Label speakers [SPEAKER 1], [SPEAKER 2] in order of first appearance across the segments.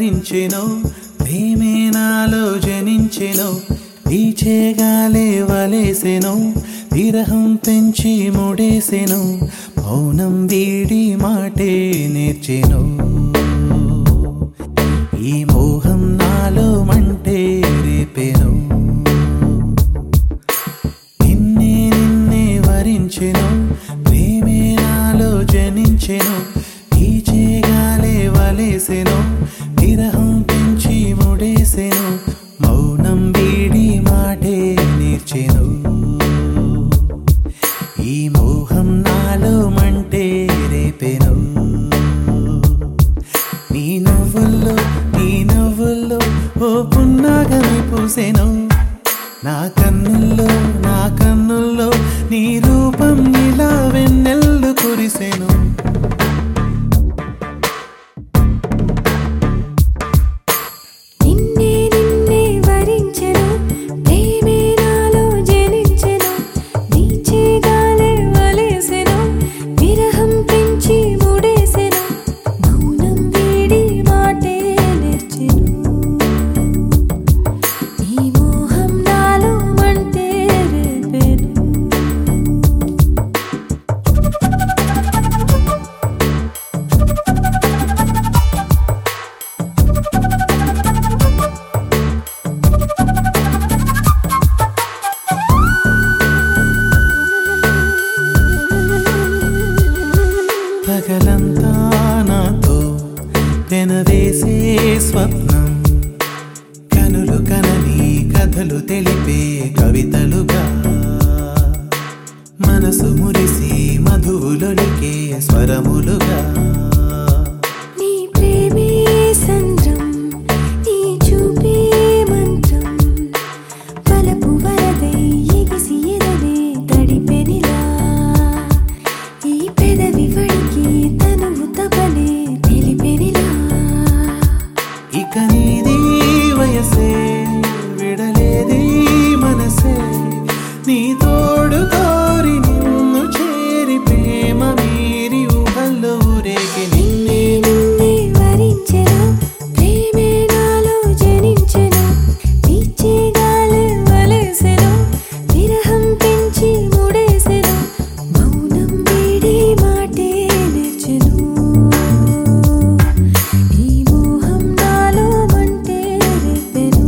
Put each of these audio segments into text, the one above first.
[SPEAKER 1] వరించెను ప్రేమే నాలో జనించెను వీచేగాలే వలేసెను విరహం పెంచి ముడేసెను మౌనం వీడి మాటే నేర్చెను ఈ మోహం నాలో మంటే రేపెను నిన్నే నిన్నే వరించెను ప్రేమే నాలో జనించెను ఈచేగాలే వలేసెను విరహం పెంచి ముడేసెను మౌనం వీడి మాటే నేర్చెను ఈ మోహం నాలో మంటే రేపెను నీ నవ్వుల్లో నీ నవ్వుల్లో ఓ పున్నాగని పూసెను నా కన్నుల్లో నా కన్నుల్లో నీ రూపం ఇలా వెన్నెల్లు కురిసెను
[SPEAKER 2] నిన్నే నిన్నే వరించెను ప్రేమే నాలో జనించెను నీచే గాలే వలేసెను విరహం పెంచి ముడేసెను మౌనం వీడి మాటే నేర్చెను ఈ మోహం నాలో మంటే రేపెను
[SPEAKER 1] పగలంతా నాతో పెనవేసే స్వప్నం కనులు కనని కథలు తెలిపే కవితలుగా మనసు మురిసి మధువులొలికే స్వరములుగా
[SPEAKER 2] నీ ప్రేమే సంద్రం నీ చూపే మంత్రం పలపు వరదై ఎగిసి ఎదనే తడిపెనిలా ఈ పెదవి వడికి తనువు తపలే తెలిపెనిలా
[SPEAKER 1] ఇక నీది వయసే విడలేది మనసే నీ తోడు కోరి నిన్ను చేరి ప్రేమ మీరి ఊహల్లో ఊరేగి నిన్నే
[SPEAKER 2] నిన్నే వరించెను ప్రేమే నాలో జనించెను వీచే గాలి వలేసెను విరహం పెంచి ముడేసెను మౌనం వీడి మాటే నేర్చెను ఈ మోహం నాలో మంటే రేపెను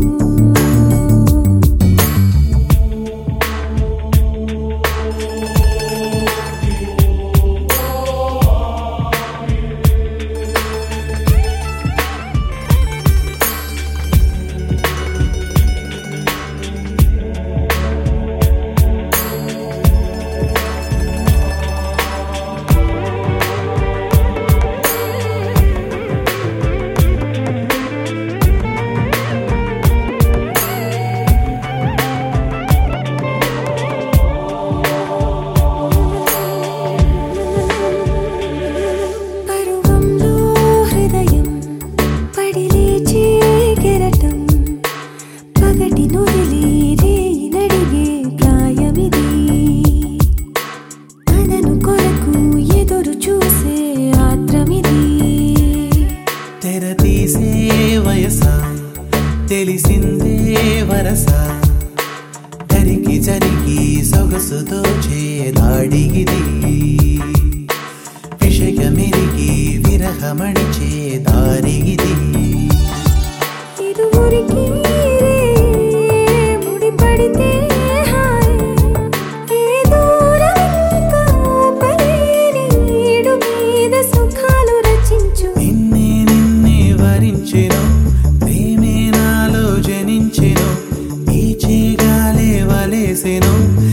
[SPEAKER 2] పరువంలో హృదయం పడి లేచే కెరటం పగటి నొదిలి రేయి నడిగే ప్రాయమిది తనను కొరకు ఎదురు చూసే ఆత్రమిది
[SPEAKER 1] తెర తీసే వయస తెలిసిందే వరస జరిగి జరిగి సొగసు దోచే దాడిగిది విషయమెరిగి విరహమణిచే దారిగిది
[SPEAKER 2] ఇరువురికి రే ముడిపడితే హాయ్ ఏ దూరం ఇంకా పలేని ఈడు మీద సుఖాలు రచించు
[SPEAKER 1] నిన్నే నిన్నే వరించెను ప్రేమే నాలో జనించెను ఈ చేగాలే వలేసెను